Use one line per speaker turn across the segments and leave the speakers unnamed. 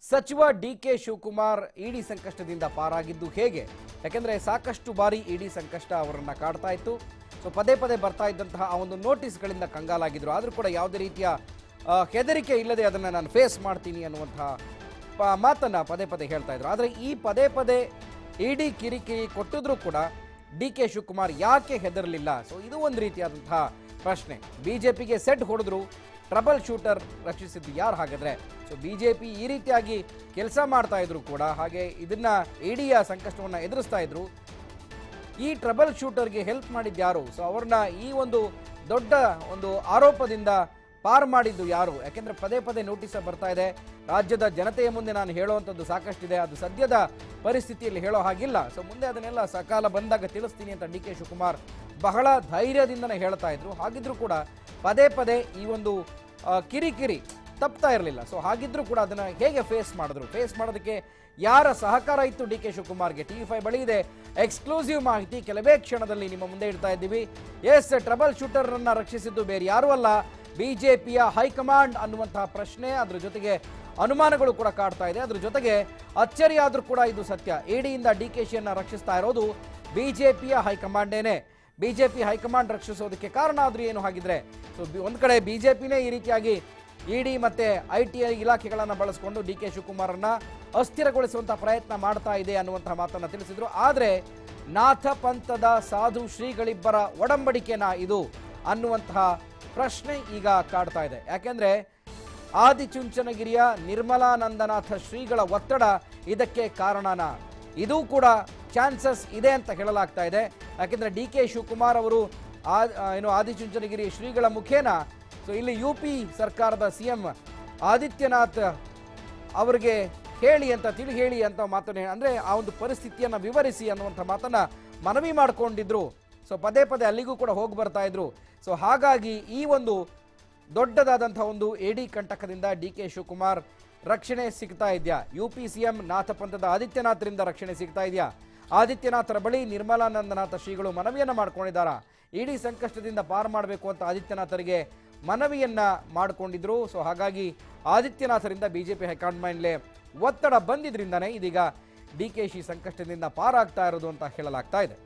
ಸಚಿವ D K Shivakumar ಇಡಿ ಸಂಕಷ್ಟದಿಂದ ಪಾರಾಗಿದ್ದು ಹೇಗೆ ಯಾಕೆಂದ್ರೆ ಸಾಕಷ್ಟು ಬಾರಿ ಇಡಿ ಸಂಕಷ್ಟ ಅವರನ್ನ ಕಾಡ್ತಾ ಇತ್ತು ಸೊ ಪದೇ ಪದೇ ಬರ್ತಾ ಇದ್ದಂತಹ ಆ ಒಂದು ನೋಟಿಸ್ಗಳಿಂದ ಕಂಗಾಲಾಗಿದ್ರು ಆದರೂ ಕೂಡ ಯಾವುದೇ ರೀತಿಯ ಆ, ಹೆದರಿಕೆ ಇಲ್ಲದೆ ಅದನ್ನು ನಾನು ಫೇಸ್ ಮಾಡ್ತೀನಿ ಅನ್ನುವಂತಹ ಪ ಮಾತನ್ನು ಪದೇ ಪದೇ ಹೇಳ್ತಾ ಇದ್ರು ಆದರೆ ಈ ಪದೇ ಪದೇ ಇಡಿ ಕಿರಿಕಿರಿ ಕೊಟ್ಟಿದ್ರು ಕೂಡ ಡಿ ಕೆ ಶಿವಕುಮಾರ್ ಯಾಕೆ ಹೆದರಲಿಲ್ಲ ಸೊ ಇದು ಒಂದು ರೀತಿಯಾದಂತಹ ಪ್ರಶ್ನೆ ಬಿಜೆಪಿಗೆ ಸೆಟ್ ಹೊಡೆದ್ರು ಟ್ರಬಲ್ ಶೂಟರ್ ರಕ್ಷಿಸಿದ್ದು ಯಾರು ಹಾಗಾದ್ರೆ ಸೊ ಬಿಜೆಪಿ ಈ ರೀತಿಯಾಗಿ ಕೆಲಸ ಮಾಡ್ತಾ ಇದ್ರು ಕೂಡ ಹಾಗೆ ಇದನ್ನ ಇಡಿಯ ಸಂಕಷ್ಟವನ್ನ ಎದುರಿಸ್ತಾ ಇದ್ರು ಈ ಟ್ರಬಲ್ ಶೂಟರ್ಗೆ ಹೆಲ್ಪ್ ಮಾಡಿದ್ದು ಯಾರು ಸೊ ಅವ್ರನ್ನ ಈ ಒಂದು ದೊಡ್ಡ ಒಂದು ಆರೋಪದಿಂದ ಪಾರ್ ಮಾಡಿದ್ದು ಯಾರು ಯಾಕೆಂದ್ರೆ ಪದೇ ಪದೇ ನೋಟಿಸ್ ಬರ್ತಾ ಇದೆ ರಾಜ್ಯದ ಜನತೆಯ ಮುಂದೆ ನಾನು ಹೇಳುವಂಥದ್ದು ಸಾಕಷ್ಟಿದೆ ಅದು ಸದ್ಯದ ಪರಿಸ್ಥಿತಿಯಲ್ಲಿ ಹೇಳೋ ಹಾಗಿಲ್ಲ ಸೊ ಮುಂದೆ ಅದನ್ನೆಲ್ಲ ಸಕಾಲ ಬಂದಾಗ ತಿಳಿಸ್ತೀನಿ ಅಂತ ಡಿ ಕೆ ಶಿವಕುಮಾರ್ ಬಹಳ ಧೈರ್ಯದಿಂದನೇ ಹೇಳ್ತಾ ಇದ್ರು ಹಾಗಿದ್ರೂ ಕೂಡ ಪದೇ ಪದೇ ಈ ಒಂದು ಆ, ಕಿರಿಕಿರಿ ತಪ್ತಾ ಇರಲಿಲ್ಲ ಸೊ ಹಾಗಿದ್ರೂ ಕೂಡ ಅದನ್ನ ಹೇಗೆ ಫೇಸ್ ಮಾಡಿದ್ರು ಫೇಸ್ ಮಾಡೋದಕ್ಕೆ ಯಾರ ಸಹಕಾರ ಇತ್ತು ಡಿ ಕೆ ಶಿವಕುಮಾರ್ಗೆ ಟಿ ಫೈ ಬಳಿ ಇದೆ ಎಕ್ಸ್ಕ್ಲೂಸಿವ್ ಮಾಹಿತಿ ಕೆಲವೇ ಕ್ಷಣದಲ್ಲಿ ನಿಮ್ಮ ಮುಂದೆ ಇಡ್ತಾ ಇದ್ದೀವಿ ಎಸ್ ಟ್ರಬಲ್ ಶೂಟರ್ ಅನ್ನ ರಕ್ಷಿಸಿದ್ದು ಬೇರೆ ಯಾರೂ ಅಲ್ಲ ಬಿಜೆಪಿಯ ಹೈಕಮಾಂಡ್ ಅನ್ನುವಂತಹ ಪ್ರಶ್ನೆ ಅದ್ರ ಜೊತೆಗೆ ಅನುಮಾನಗಳು ಕೂಡ ಕಾಡ್ತಾ ಇದೆ ಅದ್ರ ಜೊತೆಗೆ ಅಚ್ಚರಿ ಆದ್ರೂ ಕೂಡ ಇದು ಸತ್ಯ ಇಡಿಯಿಂದ ಡಿ ಕೆ ಶಿಯನ್ನ ರಕ್ಷಿಸ್ತಾ ಇರೋದು ಬಿಜೆಪಿಯ ಹೈಕಮಾಂಡೇನೆ ಬಿಜೆಪಿ ಹೈಕಮಾಂಡ್ ರಕ್ಷಿಸೋದಕ್ಕೆ ಕಾರಣ ಆದ್ರೂ ಏನು ಹಾಗಿದ್ರೆ ಸೊ ಒಂದ್ ಕಡೆ ಬಿಜೆಪಿನೇ ಈ ರೀತಿಯಾಗಿ ಇಡಿ ಮತ್ತೆ ಐ ಟಿ ಐ ಇಲಾಖೆಗಳನ್ನು ಬಳಸಿಕೊಂಡು ಡಿ ಕೆ ಶಿವಕುಮಾರನ್ನ ಅಸ್ಥಿರಗೊಳಿಸುವಂತಹ ಪ್ರಯತ್ನ ಮಾಡ್ತಾ ಇದೆ ಅನ್ನುವಂತಹ ಮಾತನ್ನ ತಿಳಿಸಿದ್ರು ಆದ್ರೆ ನಾಥ ಪಂಥದ ಸಾಧು ಶ್ರೀಗಳಿಬ್ಬರ ಒಡಂಬಡಿಕೆನಾ ಇದು ಅನ್ನುವಂತಹ ಪ್ರಶ್ನೆ ಈಗ ಕಾಡ್ತಾ ಇದೆ ಯಾಕೆಂದ್ರೆ ಆದಿಚುಂಚನಗಿರಿಯ ನಿರ್ಮಲಾನಂದನಾಥ ಶ್ರೀಗಳ ಒತ್ತಡ ಇದಕ್ಕೆ ಕಾರಣನ ಇದು ಕೂಡ ಚಾನ್ಸಸ್ ಇದೆ ಅಂತ ಹೇಳಲಾಗ್ತಾ ಇದೆ ಯಾಕೆಂದ್ರೆ ಡಿ ಕೆ ಶಿವಕುಮಾರ್ ಅವರು ಆ ಆ, ಏನು ಆದಿಚುಂಚನಗಿರಿ ಶ್ರೀಗಳ ಮುಖೇನ ಸೊ ಇಲ್ಲಿ ಯು ಪಿ ಸರ್ಕಾರದ ಸಿ ಎಂ ಆದಿತ್ಯನಾಥ್ ಅವರಿಗೆ ಹೇಳಿ ಅಂತ ತಿಳಿ ಹೇಳಿ ಅಂತ ಮಾತನ್ನ ಹೇ- ಅಂದ್ರೆ ಆ ಒಂದು ಪರಿಸ್ಥಿತಿಯನ್ನ ವಿವರಿಸಿ ಅನ್ನುವಂಥ ಮಾತನ್ನ ಮನವಿ ಮಾಡಿಕೊಂಡಿದ್ರು ಸೊ ಪದೇ ಪದೇ ಅಲ್ಲಿಗೂ ಕೂಡ ಹೋಗಿ ಬರ್ತಾ ಇದ್ರು ಸೊ ಹಾಗಾಗಿ ಈ ಒಂದು ದೊಡ್ಡದಾದಂಥ ಒಂದು ಎಡಿ ಕಂಟಕದಿಂದ ಡಿ ಕೆ ಶಿವಕುಮಾರ್ ರಕ್ಷಣೆ ಸಿಗ್ತಾ ಇದೆಯಾ ಯು ಪಿ ಸಿ ಎಂ ನಾಥಪಂಥದ ಆದಿತ್ಯನಾಥರಿಂದ ರಕ್ಷಣೆ ಸಿಗ್ತಾ ಇದೆಯಾ ಆದಿತ್ಯನಾಥರ ಬಳಿ ನಿರ್ಮಲಾನಂದನಾಥ ಶ್ರೀಗಳು ಮನವಿಯನ್ನ ಮಾಡ್ಕೊಂಡಿದ್ದಾರಾ ಇಡೀ ಸಂಕಷ್ಟದಿಂದ ಪಾರು ಮಾಡಬೇಕು ಅಂತ ಆದಿತ್ಯನಾಥರಿಗೆ ಮನವಿಯನ್ನ ಮಾಡಿಕೊಂಡಿದ್ರು ಸೊ ಹಾಗಾಗಿ ಆದಿತ್ಯನಾಥರಿಂದ ಬಿಜೆಪಿ ಹೈಕಮಾಂಡ್ ಮೇಲೆ ಒತ್ತಡ ಬಂದಿದ್ರಿಂದನೇ ಇದೀಗ ಡಿ ಕೆ ಶಿ ಸಂಕಷ್ಟದಿಂದ ಪಾರಾಗ್ತಾ ಇರೋದು ಅಂತ ಹೇಳಲಾಗ್ತಾ ಇದೆ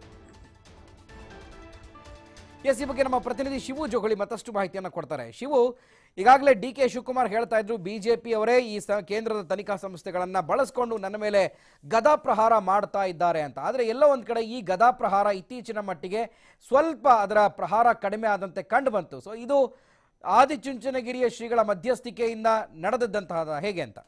ಎಸ್ ಈ ಬಗ್ಗೆ ನಮ್ಮ ಪ್ರತಿನಿಧಿ ಶಿವು ಜೋಗಳಿ ಮತ್ತಷ್ಟು ಮಾಹಿತಿಯನ್ನು ಕೊಡ್ತಾರೆ ಶಿವು ಈಗಾಗಲೇ ಡಿ ಕೆ ಶಿವಕುಮಾರ್ ಹೇಳ್ತಾ ಇದ್ರು ಬಿಜೆಪಿ ಅವರೇ ಈ ಸ ಕೇಂದ್ರದ ತನಿಖಾ ಸಂಸ್ಥೆಗಳನ್ನ ಬಳಸ್ಕೊಂಡು ನನ್ನ ಮೇಲೆ ಗದಾ ಪ್ರಹಾರ ಮಾಡ್ತಾ ಇದ್ದಾರೆ ಅಂತ ಆದರೆ ಎಲ್ಲೋ ಒಂದ್ ಕಡೆ ಈ ಗದಾ ಪ್ರಹಾರ ಇತ್ತೀಚಿನ ಮಟ್ಟಿಗೆ ಸ್ವಲ್ಪ ಅದರ ಪ್ರಹಾರ ಕಡಿಮೆ ಆದಂತೆ ಕಂಡು ಬಂತು ಸೊ ಇದು ಆದಿಚುಂಚನಗಿರಿಯ ಶ್ರೀಗಳ ಮಧ್ಯಸ್ಥಿಕೆಯಿಂದ ನಡೆದದ್ದಂತಹ ಹೇಗೆ ಅಂತ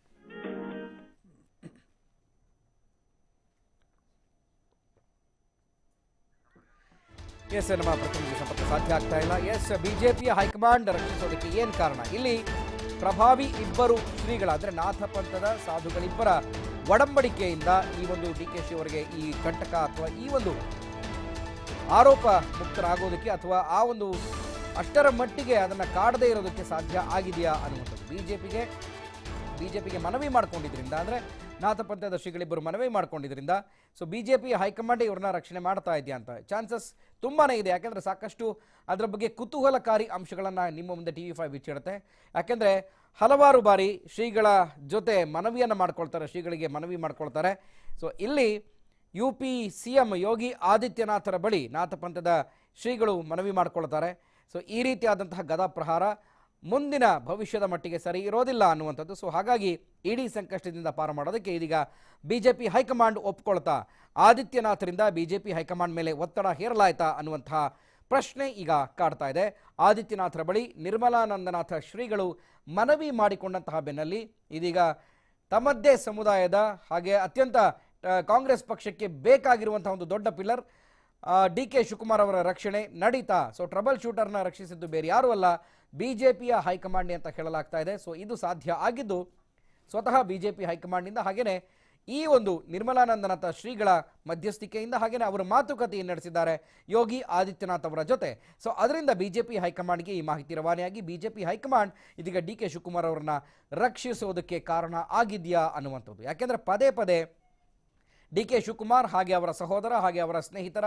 ಎಸ್ ನಮ್ಮ ಪ್ರತಿನಿಧಿ ಸಂಪರ್ಕ ಸಾಧ್ಯ ಆಗ್ತಾ ಇಲ್ಲ ಎಸ್ ಬಿಜೆಪಿಯ ಹೈಕಮಾಂಡ್ ರಕ್ಷಿಸೋದಕ್ಕೆ ಏನು ಕಾರಣ ಇಲ್ಲಿ ಪ್ರಭಾವಿ ಇಬ್ಬರು ಶ್ರೀಗಳ ಅಂದ್ರೆ ನಾಥ ಪಂಥದ ಸಾಧುಗಳಿಬ್ಬರ ಒಡಂಬಡಿಕೆಯಿಂದ ಈ ಒಂದು ಡಿ ಕೆ ಶಿ ಅವರಿಗೆ ಈ ಕಂಟಕ ಅಥವಾ ಈ ಒಂದು ಆರೋಪ ಮುಕ್ತರಾಗೋದಕ್ಕೆ ಅಥವಾ ಆ ಒಂದು ಅಷ್ಟರ ಮಟ್ಟಿಗೆ ಅದನ್ನು ಕಾಡದೇ ಇರೋದಕ್ಕೆ ಸಾಧ್ಯ ಆಗಿದೆಯಾ ಅನ್ನುವಂಥದ್ದು ಬಿಜೆಪಿಗೆ ಬಿಜೆಪಿಗೆ ಮನವಿ ಮಾಡ್ಕೊಂಡಿದ್ರಿಂದ ಅಂದರೆ ನಾಥಪಂಥದ ಶ್ರೀಗಳಿಬ್ಬರು ಮನವಿ ಮಾಡ್ಕೊಂಡಿದ್ರಿಂದ ಸೊ ಬಿಜೆಪಿ ಹೈಕಮಾಂಡ್ ಇವ್ರನ್ನ ರಕ್ಷಣೆ ಮಾಡ್ತಾ ಇದೆಯಾ ಅಂತ ಚಾನ್ಸಸ್ ತುಂಬಾನೇ ಇದೆ ಯಾಕೆಂದ್ರೆ ಸಾಕಷ್ಟು ಅದರ ಬಗ್ಗೆ ಕುತೂಹಲಕಾರಿ ಅಂಶಗಳನ್ನು ನಿಮ್ಮ ಮುಂದೆ ಟಿ ವಿ ಫೈವ್ ಬಿಚ್ಚಿಡುತ್ತೆ ಯಾಕೆಂದ್ರೆ ಹಲವಾರು ಬಾರಿ ಶ್ರೀಗಳ ಜೊತೆ ಮನವಿಯನ್ನು ಮಾಡ್ಕೊಳ್ತಾರೆ ಶ್ರೀಗಳಿಗೆ ಮನವಿ ಮಾಡ್ಕೊಳ್ತಾರೆ ಸೊ ಇಲ್ಲಿ U P C M Yogi ಆದಿತ್ಯನಾಥರ ಬಳಿ ನಾಥಪಂಥದ ಶ್ರೀಗಳು ಮನವಿ ಮಾಡ್ಕೊಳ್ತಾರೆ ಸೊ ಈ ರೀತಿಯಾದಂತಹ ಗದಾ ಪ್ರಹಾರ ಮುಂದಿನ ಭವಿಷ್ಯದ ಮಟ್ಟಿಗೆ ಸರಿ ಇರೋದಿಲ್ಲ ಅನ್ನುವಂಥದ್ದು ಸೊ ಹಾಗಾಗಿ ಇಡೀ ಸಂಕಷ್ಟದಿಂದ ಪಾರು ಮಾಡೋದಕ್ಕೆ ಇದೀಗ ಬಿಜೆಪಿ ಹೈಕಮಾಂಡ್ ಒಪ್ಕೊಳ್ತಾ ಆದಿತ್ಯನಾಥರಿಂದ ಬಿಜೆಪಿ ಹೈಕಮಾಂಡ್ ಮೇಲೆ ಒತ್ತಡ ಹೇರಲಾಯ್ತಾ ಅನ್ನುವಂತಹ ಪ್ರಶ್ನೆ ಈಗ ಕಾಡ್ತಾ ಇದೆ ಆದಿತ್ಯನಾಥರ ಬಳಿ ನಿರ್ಮಲಾನಂದನಾಥ ಶ್ರೀಗಳು ಮನವಿ ಮಾಡಿಕೊಂಡಂತಹ ಬೆನ್ನಲ್ಲಿ ಇದೀಗ ತಮ್ಮದೇ ಸಮುದಾಯದ ಹಾಗೆ ಅತ್ಯಂತ ಆ, ಕಾಂಗ್ರೆಸ್ ಪಕ್ಷಕ್ಕೆ ಬೇಕಾಗಿರುವಂತಹ ಒಂದು ದೊಡ್ಡ ಪಿಲ್ಲರ್ ಡಿ ಕೆ ಶಿವಕುಮಾರ್ ಅವರ ರಕ್ಷಣೆ ನಡೀತಾ ಸೊ ಟ್ರಬಲ್ ಶೂಟರ್ನ ರಕ್ಷಿಸಿದ್ದು ಬೇರೆ ಯಾರೂ ಅಲ್ಲ ಬಿಜೆಪಿಯ ಹೈಕಮಾಂಡ್ ಅಂತ ಹೇಳಲಾಗ್ತಾ ಇದೆ ಸೊ ಇದು ಸಾಧ್ಯ ಆಗಿದ್ದು ಸ್ವತಃ ಬಿಜೆಪಿ ಹೈಕಮಾಂಡ್ನಿಂದ ಹಾಗೇನೆ ಈ ಒಂದು ನಿರ್ಮಲಾನಂದನಾಥ ಶ್ರೀಗಳ ಮಧ್ಯಸ್ಥಿಕೆಯಿಂದ ಹಾಗೇನೆ ಅವರು ಮಾತುಕತೆಯನ್ನು ನಡೆಸಿದ್ದಾರೆ ಯೋಗಿ ಆದಿತ್ಯನಾಥ್ ಅವರ ಜೊತೆ ಸೊ ಅದರಿಂದ ಬಿಜೆಪಿ ಹೈಕಮಾಂಡ್ಗೆ ಈ ಮಾಹಿತಿ ರವಾನೆಯಾಗಿ ಬಿಜೆಪಿ ಹೈಕಮಾಂಡ್ ಇದೀಗ ಡಿ ಕೆ ಶಿವಕುಮಾರ್ ಅವರನ್ನ ರಕ್ಷಿಸೋದಕ್ಕೆ ಕಾರಣ ಆಗಿದೆಯಾ ಅನ್ನುವಂಥದ್ದು ಯಾಕೆಂದ್ರೆ ಪದೇ ಪದೇ ಡಿ ಕೆ ಶಿವಕುಮಾರ್ ಹಾಗೆ ಅವರ ಸಹೋದರ ಹಾಗೆ ಅವರ ಸ್ನೇಹಿತರ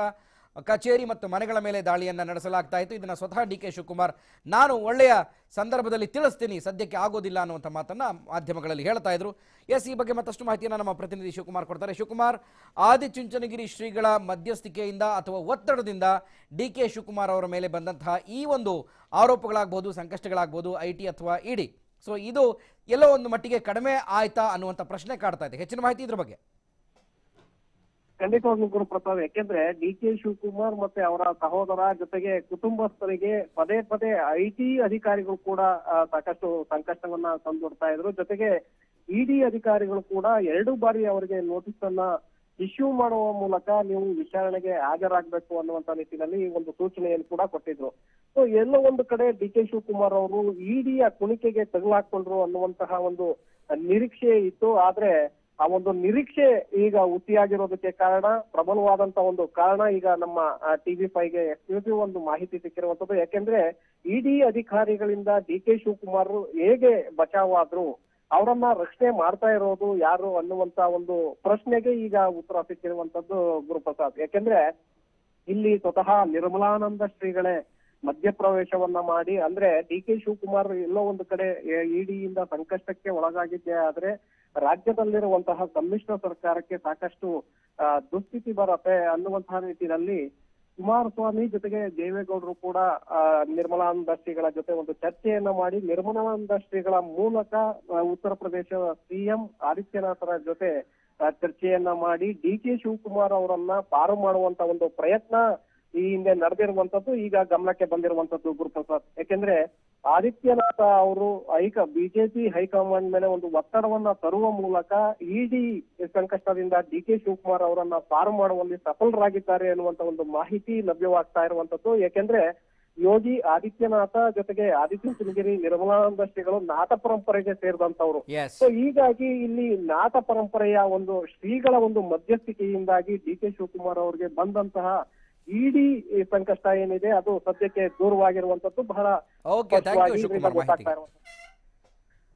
ಕಚೇರಿ ಮತ್ತು ಮನೆಗಳ ಮೇಲೆ ದಾಳಿಯನ್ನು ನಡೆಸಲಾಗ್ತಾ ಇತ್ತು ಇದನ್ನು ಸ್ವತಃ ಡಿ ಕೆ ಶಿವಕುಮಾರ್ ನಾನು ಒಳ್ಳೆಯ ಸಂದರ್ಭದಲ್ಲಿ ತಿಳಿಸ್ತೀನಿ ಸದ್ಯಕ್ಕೆ ಆಗೋದಿಲ್ಲ ಅನ್ನುವಂಥ ಮಾತನ್ನು ಮಾಧ್ಯಮಗಳಲ್ಲಿ ಹೇಳ್ತಾ ಇದ್ರು ಎಸ್ ಈ ಬಗ್ಗೆ ಮತ್ತಷ್ಟು ಮಾಹಿತಿಯನ್ನು ನಮ್ಮ ಪ್ರತಿನಿಧಿ ಶಿವಕುಮಾರ್ ಕೊಡ್ತಾರೆ ಶಿವಕುಮಾರ್ ಆದಿಚುಂಚನಗಿರಿ ಶ್ರೀಗಳ ಮಧ್ಯಸ್ಥಿಕೆಯಿಂದ ಅಥವಾ ಒತ್ತಡದಿಂದ ಡಿ ಕೆ ಶಿವಕುಮಾರ್ ಅವರ ಮೇಲೆ ಬಂದಂತಹ ಈ ಒಂದು ಆರೋಪಗಳಾಗ್ಬೋದು ಸಂಕಷ್ಟಗಳಾಗ್ಬೋದು ಐ ಟಿ ಅಥವಾ ಇಡಿ ಸೊ ಇದು ಎಲ್ಲೋ ಒಂದು ಮಟ್ಟಿಗೆ ಕಡಿಮೆ ಆಯ್ತಾ ಅನ್ನುವಂಥ ಪ್ರಶ್ನೆ ಕಾಡ್ತಾ ಇದೆ ಹೆಚ್ಚಿನ ಮಾಹಿತಿ ಇದ್ರ ಬಗ್ಗೆ
ಖಂಡಿತವಾಗ್ಲೂ ಗುರುಪ್ರಸಾದ್ ಯಾಕೆಂದ್ರೆ ಡಿ ಕೆ ಶಿವಕುಮಾರ್ ಮತ್ತೆ ಅವರ ಸಹೋದರ ಜೊತೆಗೆ ಕುಟುಂಬಸ್ಥರಿಗೆ ಪದೇ ಪದೇ ಐ ಟಿ ಅಧಿಕಾರಿಗಳು ಕೂಡ ಆ, ಸಾಕಷ್ಟು ಸಂಕಷ್ಟವನ್ನ ತಂದೊಡ್ತಾ ಇದ್ರು ಜೊತೆಗೆ ಇಡಿ ಅಧಿಕಾರಿಗಳು ಕೂಡ ಎರಡು ಬಾರಿ ಅವರಿಗೆ ನೋಟಿಸ್ ಅನ್ನ ಇಶ್ಯೂ ಮಾಡುವ ಮೂಲಕ ನೀವು ವಿಚಾರಣೆಗೆ ಹಾಜರಾಗಬೇಕು ಅನ್ನುವಂತ ನಿಟ್ಟಿನಲ್ಲಿ ಈ ಒಂದು ಸೂಚನೆಯನ್ನು ಕೂಡ ಕೊಟ್ಟಿದ್ರು ಸೊ ಎಲ್ಲೋ ಒಂದು ಕಡೆ ಡಿ ಕೆ ಶಿವಕುಮಾರ್ ಅವರು ಇಡಿಯ ಕುಣಿಕೆಗೆ ತಗುಲಾಕೊಂಡ್ರು ಅನ್ನುವಂತಹ ಒಂದು ನಿರೀಕ್ಷೆ ಇತ್ತು ಆದ್ರೆ ಆ ಒಂದು ನಿರೀಕ್ಷೆ ಈಗ ಹುಟ್ಟಿಯಾಗಿರೋದಕ್ಕೆ ಕಾರಣ ಪ್ರಬಲವಾದಂತ ಒಂದು ಕಾರಣ ಈಗ ನಮ್ಮ ಟಿವಿ ಫೈವ್ಗೆ ಎಕ್ಸ್ಕ್ಲೂಸಿವ್ ಒಂದು ಮಾಹಿತಿ ಸಿಕ್ಕಿರುವಂತದ್ದು ಯಾಕೆಂದ್ರೆ ಇಡಿ ಅಧಿಕಾರಿಗಳಿಂದ ಡಿ ಕೆ ಶಿವಕುಮಾರ್ ಹೇಗೆ ಬಚಾವಾದ್ರು ಅವರನ್ನ ರಕ್ಷಣೆ ಮಾಡ್ತಾ ಇರೋದು ಯಾರು ಅನ್ನುವಂತ ಒಂದು ಪ್ರಶ್ನೆಗೆ ಈಗ ಉತ್ತರ ಸಿಕ್ಕಿರುವಂತದ್ದು ಗುರುಪ್ರಸಾದ್ ಯಾಕೆಂದ್ರೆ ಇಲ್ಲಿ ಸ್ವತಃ ನಿರ್ಮಲಾನಂದ ಶ್ರೀಗಳೇ ಮಧ್ಯಪ್ರವೇಶವನ್ನ ಮಾಡಿ ಅಂದ್ರೆ ಡಿ ಕೆ ಶಿವಕುಮಾರ್ ಎಲ್ಲೋ ಒಂದು ಕಡೆ ಇಡಿಯಿಂದ ಸಂಕಷ್ಟಕ್ಕೆ ಒಳಗಾಗಿದ್ದೆ ಆದ್ರೆ ರಾಜ್ಯದಲ್ಲಿರುವಂತಹ ಸಮ್ಮಿಶ್ರ ಸರ್ಕಾರಕ್ಕೆ ಸಾಕಷ್ಟು ಆ, ದುಸ್ಥಿತಿ ಬರತ್ತೆ ಅನ್ನುವಂತಹ ನಿಟ್ಟಿನಲ್ಲಿ ಕುಮಾರಸ್ವಾಮಿ ಜೊತೆಗೆ ದೇವೇಗೌಡರು ಕೂಡ ಆ, ನಿರ್ಮಲಾನಂದ ಶ್ರೀಗಳ ಜೊತೆ ಒಂದು ಚರ್ಚೆಯನ್ನ ಮಾಡಿ ನಿರ್ಮಲಾನಂದ ಶ್ರೀಗಳ ಮೂಲಕ ಆ, ಉತ್ತರ ಪ್ರದೇಶ ಸಿಎಂ ಆದಿತ್ಯನಾಥರ ಜೊತೆ ಆ, ಚರ್ಚೆಯನ್ನ ಮಾಡಿ ಡಿ ಕೆ ಶಿವಕುಮಾರ್ ಅವರನ್ನ ಪಾರು ಮಾಡುವಂತ ಒಂದು ಪ್ರಯತ್ನ ಈ ಹಿಂದೆ ನಡೆದಿರುವಂತದ್ದು ಈಗ ಗಮನಕ್ಕೆ ಬಂದಿರುವಂತದ್ದು ಗುರುಪ್ರಸಾದ್ ಯಾಕೆಂದ್ರೆ ಆದಿತ್ಯನಾಥ ಅವರು ಹೈಕ ಬಿಜೆಪಿ ಹೈಕಮಾಂಡ್ ಮೇಲೆ ಒಂದು ಒತ್ತಡವನ್ನ ತರುವ ಮೂಲಕ ಇಡಿ ಸಂಕಷ್ಟದಿಂದ ಡಿ ಕೆ ಶಿವಕುಮಾರ್ ಅವರನ್ನ ಪಾರು ಮಾಡುವಲ್ಲಿ ಸಫಲರಾಗಿದ್ದಾರೆ ಅನ್ನುವಂತ ಒಂದು ಮಾಹಿತಿ ಲಭ್ಯವಾಗ್ತಾ ಇರುವಂತದ್ದು ಯಾಕೆಂದ್ರೆ ಯೋಗಿ ಆದಿತ್ಯನಾಥ ಜೊತೆಗೆ ಆದಿತ್ಯನಗಿರಿ ನಿರ್ಮಲಾನಂದ ಶ್ರೀಗಳು ನಾಥ ಪರಂಪರೆಗೆ ಸೇರಿದಂತವ್ರು
ಎಸ್
ಸೊ ಹೀಗಾಗಿ ಇಲ್ಲಿ ನಾಥ ಪರಂಪರೆಯ ಒಂದು ಶ್ರೀಗಳ ಒಂದು ಮಧ್ಯಸ್ಥಿಕೆಯಿಂದಾಗಿ ಡಿ ಕೆ ಶಿವಕುಮಾರ್ ಅವರಿಗೆ ಬಂದಂತಹ ಇಡೀ ಸಂಕಷ್ಟ ಏನಿದೆ ಅದು ಸದ್ಯಕ್ಕೆ ದೂರವಾಗಿರುವಂತದ್ದು ಬಹಳ
ಓಕೆ ಥ್ಯಾಂಕ್ ಯು
ಸ್ಪಷ್ಟವಾಗಿ
ಶಿವಕುಮಾರ್
ಇದರಿಂದ
ಮಾಹಿತಿ
ಗೊತ್ತಾಗ್ತಾ ಇರುವಂತದ್ದು